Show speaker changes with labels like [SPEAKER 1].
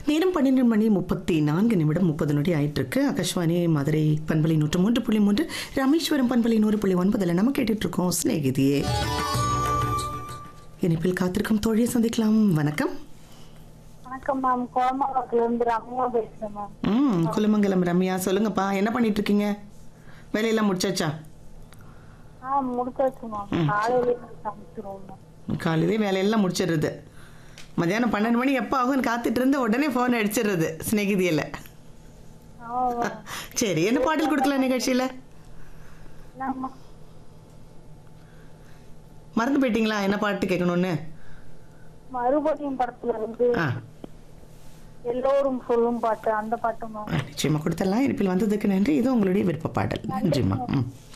[SPEAKER 1] நேரம் பன்னிரெண்டு மணி முப்பத்தி நான்கு நிமிடம் முப்பது நொடி ஆயிட்டு இருக்கு ஆகாஷ்வாணி மதுரை பண்பலை நூற்று மூன்று புள்ளி மூன்று ராமேஸ்வரம் பண்பலை நூறு புள்ளி ஒன்பதுல நம்ம கேட்டுட்டு இருக்கோம் சிநேகிதியே இனிப்பில் காத்திருக்கும் தோழியை சந்திக்கலாம் வணக்கம்
[SPEAKER 2] வணக்கம் மேம் கோலமாவத்துல இருந்து ரம்யா பேசுறேன் மேம்
[SPEAKER 1] ம் குலமங்கலம் ரம்யா சொல்லுங்கப்பா என்ன பண்ணிட்டு இருக்கீங்க வேலையெல்லாம் முடிச்சாச்சா
[SPEAKER 2] ஆ முடிச்சாச்சு மேம் காலையில சமைச்சிருவோம் மேம்
[SPEAKER 1] காலையிலே வேலையெல்லாம் முடிச்சிடுறது மத்தியானம் பன்னெண்டு மணி எப்போ ஆகும்னு காத்துட்டு இருந்து உடனே ஃபோன் அடிச்சிடுறது சிநேகிதியில்
[SPEAKER 2] ஆமா மேம்
[SPEAKER 1] சரி என்ன பாடல் கொடுக்கலாம் நிகழ்ச்சியில்
[SPEAKER 2] என்னம்மா?
[SPEAKER 1] மறந்து போயிட்டீங்களா என்ன பாட்டு கேட்கணும்னு
[SPEAKER 2] மறுபடியும் படத்துல இருந்து
[SPEAKER 1] ஆ
[SPEAKER 2] எல்லோரும் சொல்லும் பாட்டு அந்த பாட்டு மேம்
[SPEAKER 1] நிச்சயமாக கொடுத்துடலாம் இருப்பில் வந்ததுக்கு நன்றி இது உங்களுடைய விருப்ப பாடல் நன்றிம்மா ம்